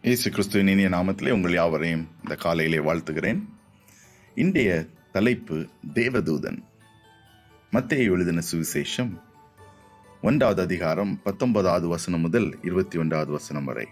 இயேசு கிறிஸ்துவின் இனிய நாமத்திலே உங்கள் யாவரையும் இந்த காலையிலே வாழ்த்துகிறேன் இன்றைய தலைப்பு தேவதூதன் மத்தேயு எழுதின சுவிசேஷம் ஒன்றாவது அதிகாரம் பத்தொன்பதாவது வசனம் முதல் இருபத்தி ஒன்றாவது வசனம் வரை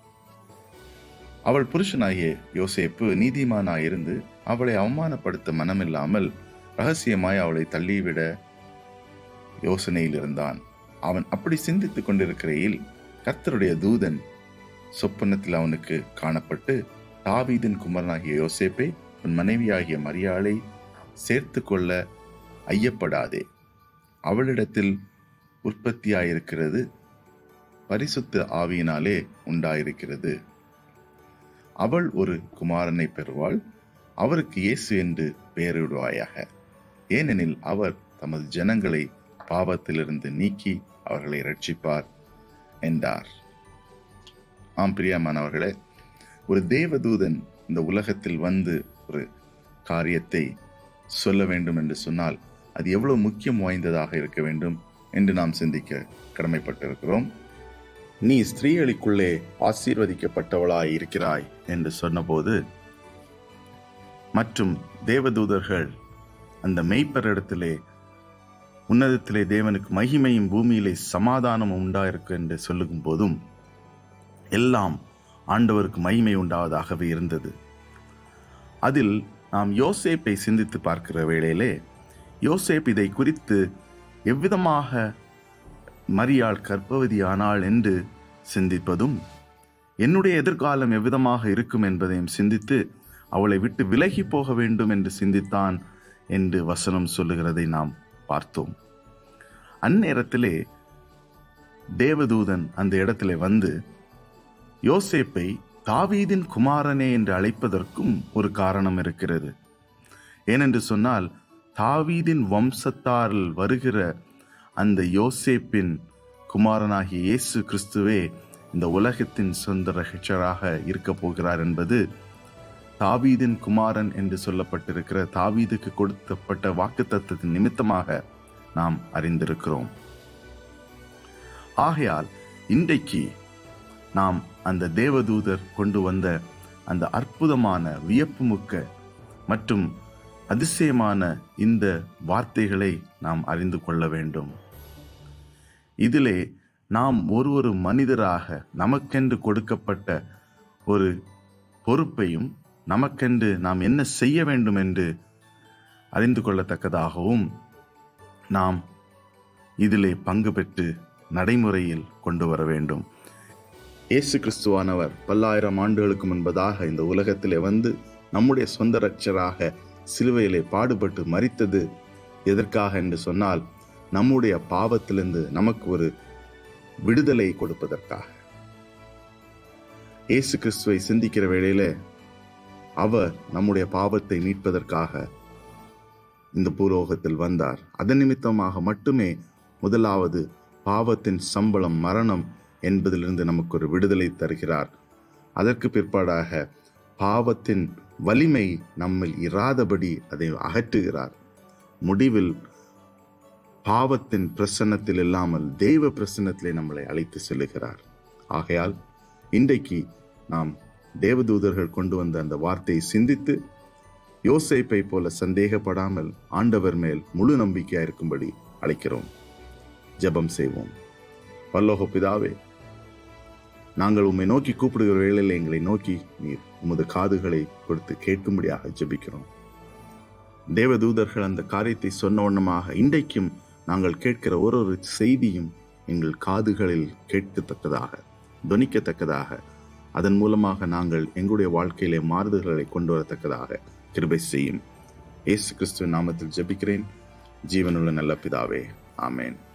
அவள் புருஷனாகிய யோசேப்பு நீதிமானாயிருந்து அவளை அவமானப்படுத்த மனமில்லாமல் ரகசியமாய் அவளை தள்ளிவிட யோசனையில் இருந்தான் அவன் அப்படி சிந்தித்துக் கொண்டிருக்கையில் கர்த்தருடைய தூதன் சொப்பனத்தில் அவனுக்கு காணப்பட்டு தாவீதின் குமரனாகிய யோசேப்பை உன் மனைவியாகிய மரியாளை சேர்த்து கொள்ள ஐயப்படாதே அவளிடத்தில் உற்பத்தியாயிருக்கிறது பரிசுத்த ஆவியினாலே உண்டாயிருக்கிறது அவள் ஒரு குமாரனை பெறுவாள் அவருக்கு இயேசு என்று பெயரிடுவாயாக ஏனெனில் அவர் தமது ஜனங்களை பாவத்திலிருந்து நீக்கி அவர்களை ரட்சிப்பார் என்றார் ஆம் பிரியமானவர்களே ஒரு தேவதூதன் இந்த உலகத்தில் வந்து ஒரு காரியத்தை சொல்ல வேண்டும் என்று சொன்னால் அது எவ்வளவு முக்கியம் வாய்ந்ததாக இருக்க வேண்டும் என்று நாம் சிந்திக்க கடமைப்பட்டிருக்கிறோம் நீ ஸ்திரீகளுக்குள்ளே ஆசீர்வதிக்கப்பட்டவளாய் இருக்கிறாய் என்று சொன்னபோது மற்றும் தேவதூதர்கள் அந்த மெய்ப்பரிடத்திலே உன்னதத்திலே தேவனுக்கு மகிமையும் பூமியிலே சமாதானமும் உண்டாயிருக்கு என்று சொல்லும் போதும் எல்லாம் ஆண்டவருக்கு மகிமை உண்டாவதாகவே இருந்தது அதில் நாம் யோசேப்பை சிந்தித்து பார்க்கிற வேளையிலே யோசேப் இதை குறித்து எவ்விதமாக மரியாள் கர்ப்பவதி ஆனாள் என்று சிந்திப்பதும் என்னுடைய எதிர்காலம் எவ்விதமாக இருக்கும் என்பதையும் சிந்தித்து அவளை விட்டு விலகி போக வேண்டும் என்று சிந்தித்தான் என்று வசனம் சொல்லுகிறதை நாம் பார்த்தோம் அந்நேரத்திலே தேவதூதன் அந்த இடத்திலே வந்து யோசேப்பை தாவீதின் குமாரனே என்று அழைப்பதற்கும் ஒரு காரணம் இருக்கிறது ஏனென்று சொன்னால் தாவீதின் வம்சத்தாரில் வருகிற அந்த யோசேப்பின் குமாரனாகிய இயேசு கிறிஸ்துவே இந்த உலகத்தின் சொந்த ரகிச்சராக இருக்க போகிறார் என்பது தாவீதின் குமாரன் என்று சொல்லப்பட்டிருக்கிற தாவீதுக்கு கொடுக்கப்பட்ட வாக்குத்தத்தத்தின் நிமித்தமாக நாம் அறிந்திருக்கிறோம் ஆகையால் இன்றைக்கு நாம் அந்த தேவதூதர் கொண்டு வந்த அந்த அற்புதமான வியப்புமிக்க மற்றும் அதிசயமான இந்த வார்த்தைகளை நாம் அறிந்து கொள்ள வேண்டும் இதிலே நாம் ஒரு ஒரு மனிதராக நமக்கென்று கொடுக்கப்பட்ட ஒரு பொறுப்பையும் நமக்கென்று நாம் என்ன செய்ய வேண்டும் என்று அறிந்து கொள்ளத்தக்கதாகவும் நாம் இதிலே பங்கு பெற்று நடைமுறையில் கொண்டு வர வேண்டும் இயேசு கிறிஸ்துவானவர் பல்லாயிரம் ஆண்டுகளுக்கு முன்பதாக இந்த உலகத்திலே வந்து நம்முடைய சொந்த ரட்சராக சிலுவையிலே பாடுபட்டு மறித்தது எதற்காக என்று சொன்னால் நம்முடைய பாவத்திலிருந்து நமக்கு ஒரு விடுதலை கொடுப்பதற்காக இயேசு கிறிஸ்துவை சிந்திக்கிற வேளையில அவர் நம்முடைய பாவத்தை மீட்பதற்காக இந்த பூலோகத்தில் வந்தார் அதன் நிமித்தமாக மட்டுமே முதலாவது பாவத்தின் சம்பளம் மரணம் என்பதிலிருந்து நமக்கு ஒரு விடுதலை தருகிறார் அதற்கு பிற்பாடாக பாவத்தின் வலிமை நம்மில் இராதபடி அதை அகற்றுகிறார் முடிவில் பாவத்தின் பிரசன்னத்தில் இல்லாமல் தெய்வ பிரசன்னத்திலே நம்மளை அழைத்து செல்லுகிறார் ஆகையால் இன்றைக்கு நாம் தேவதூதர்கள் கொண்டு வந்த அந்த வார்த்தையை சிந்தித்து யோசேப்பை போல சந்தேகப்படாமல் ஆண்டவர் மேல் முழு நம்பிக்கையா இருக்கும்படி அழைக்கிறோம் ஜெபம் செய்வோம் பல்லோக பிதாவே நாங்கள் உம்மை நோக்கி கூப்பிடுகிற வேளையில் எங்களை நோக்கி நீர் உமது காதுகளை கொடுத்து கேட்கும்படியாக ஜெபிக்கிறோம் தேவதூதர்கள் அந்த காரியத்தை சொன்ன வண்ணமாக இன்றைக்கும் நாங்கள் கேட்கிற ஒரு ஒரு செய்தியும் எங்கள் காதுகளில் கேட்கத்தக்கதாக துணிக்கத்தக்கதாக அதன் மூலமாக நாங்கள் எங்களுடைய வாழ்க்கையிலே மாறுதல்களை கொண்டு வரத்தக்கதாக கிருபை செய்யும் இயேசு கிறிஸ்துவின் நாமத்தில் ஜெபிக்கிறேன் ஜீவனுள்ள நல்ல பிதாவே ஆமேன்